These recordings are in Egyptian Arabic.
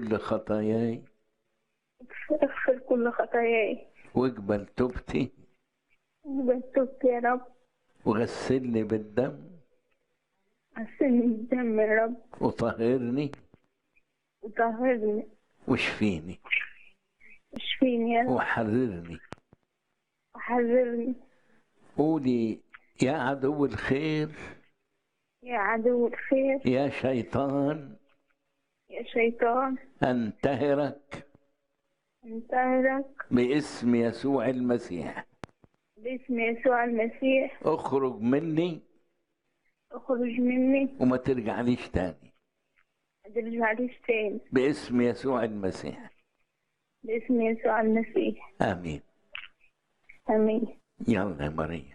كل خطاياي اغفر كل خطاياي واقبل توبتي وبتوب يا رب وغسلني بالدم غسلني بالدم يا رب وطهرني وطهرني واشفيني اشفيني يا رب وحررني وحررني قولي يا عدو الخير يا عدو الخير يا شيطان يا شيطان انتهرك انتهرك باسم يسوع المسيح باسم يسوع المسيح اخرج مني اخرج مني وما ترجعليش تاني ما ترجعليش تاني باسم يسوع المسيح باسم يسوع المسيح امين امين يلا يا مريم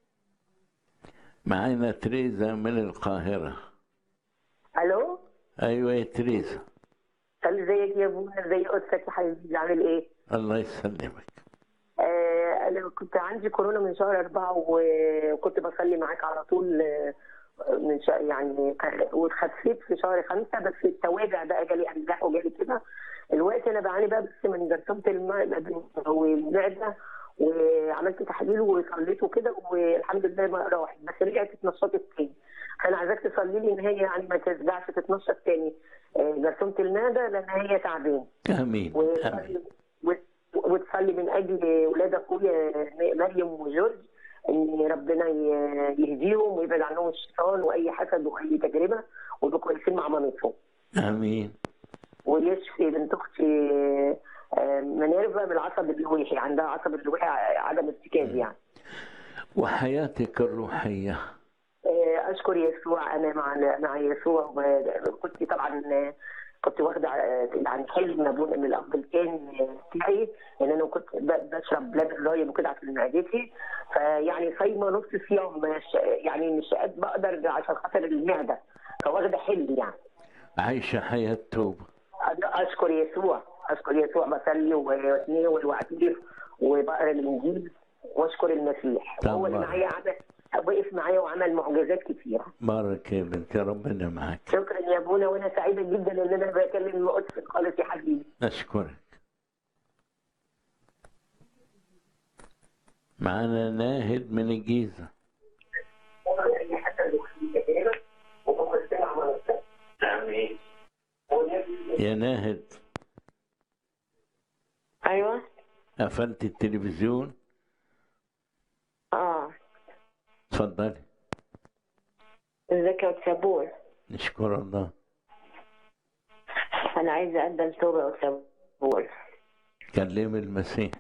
معانا تريزا من القاهرة الو ايوه يا تريزا قال ازيك يا ابونا ازي قدسك يا حبيبي عامل ايه؟ الله يسلمك آه انا كنت عندي كورونا من شهر أربعة و- وكنت بصلي معاك على طول آه، من شهر يعني كان- واتخفيت في شهر خمسة بس التوابع بقى جالي أمزاح وجالي كده الوقت أنا بعاني بقى بس من جرثومة الماء والمعدة وعملت تحليل وصليت وكده والحمد لله ما راحت بس رجعت اتنشطت تاني فأنا عايزاك تصلي لي إن هي يعني ما ترجعش تتنشط تاني آه، جرثومة المعدة لأن هي تعبانة امين وتصلي امين وت- وتصلي من اجل ولاد اخويا مريم وجورج ان ربنا ي- يهديهم ويبعد عنهم الشيطان واي حسد واي تجربه ويبقوا كويسين مع مامتهم امين ويشفي بنت اختي آه، منيرفا من العصب اللويحي عندها عصب اللويحي عدم ارتكاز يعني وحياتك الروحية آه، اشكر يسوع انا مع مع يسوع وكنت طبعا آه، كنت واخده آه، عن حلم ابونا من الاب الكان بتاعي ان انا كنت ب- بشرب لبن رايب وكده عشان معدتي فيعني صايمه نص صيام مش يعني مش قد بقدر عشان خاطر المعده فواخده حلم يعني عايشة حياة توبة أنا اشكر يسوع اشكر يسوع بصلي واتناول واعترف وبقرا الانجيل واشكر المسيح هو اللي طبعا. معايا عمل وقف معايا وعمل معجزات كتيره بارك يا بنتي ربنا معك شكرا يا ابونا وانا سعيده جدا ان انا بكلم قدس خالص يا حبيبي أشكرك معانا ناهد من الجيزة يا ناهد ايوه قفلت التلفزيون اه اتفضلي ازيك يا وتسابون نشكر الله انا عايزه اقدم توبه يا وتسابون كلم المسيح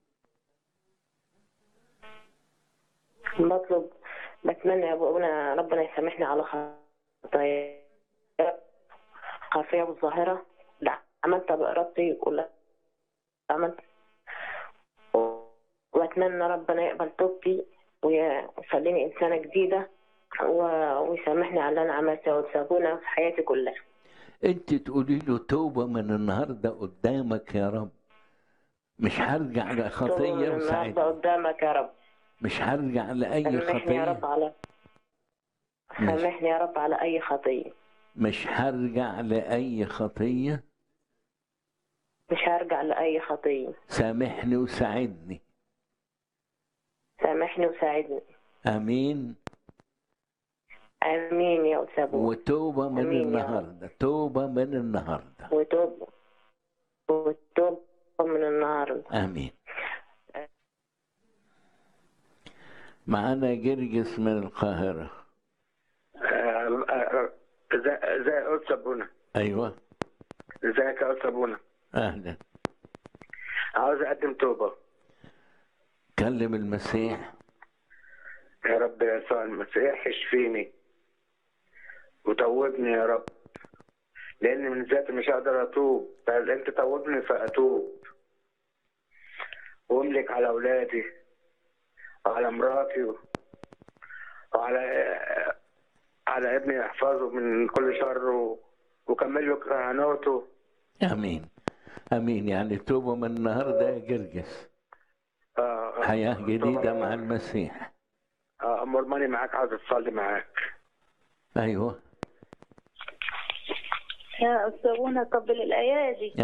بطلب بتمنى يا ابونا ربنا يسامحني على خطايا خافية والظاهرة لا عملتها بإرادتي ولا عملت وأتمنى ربنا يقبل توبتي ويخليني إنسانة جديدة و- ويسامحني على اللي أنا عملته وتسابونا في حياتي كلها انت تقولي له توبة من النهاردة قدامك يا رب مش هرجع توبة لخطية من النهاردة وساعدني قدامك يا رب مش هرجع لأي سامحني يا رب خطية على ماشي. سامحني يا رب على أي خطية مش هرجع لأي خطية مش هرجع لأي خطية سامحني وساعدني سامحني وساعدني امين آمين يا وتسابون وتوبه من آمين يا رب. النهارده توبه من النهارده وتوب وتوب من النهاردة امين معانا جرجس من القاهره ازاي ازاي يا استاذ ابونا ايوه ازيك يا استاذ ابونا اهلا عاوز اقدم توبه كلم المسيح يا رب يسوع المسيح اشفيني وتوبني يا رب لان من ذاتي مش هقدر اتوب بل انت توبني فاتوب واملك على اولادي وعلى مراتي وعلى على ابني احفظه من كل شر و... وكمل له كهنوته امين امين يعني توبه من النهارده يا جرجس آه، حياه جديده توبة. مع المسيح آه، امور ماني معاك عاوز اتصلي معاك ايوه يا أستاذ قبل الأيادي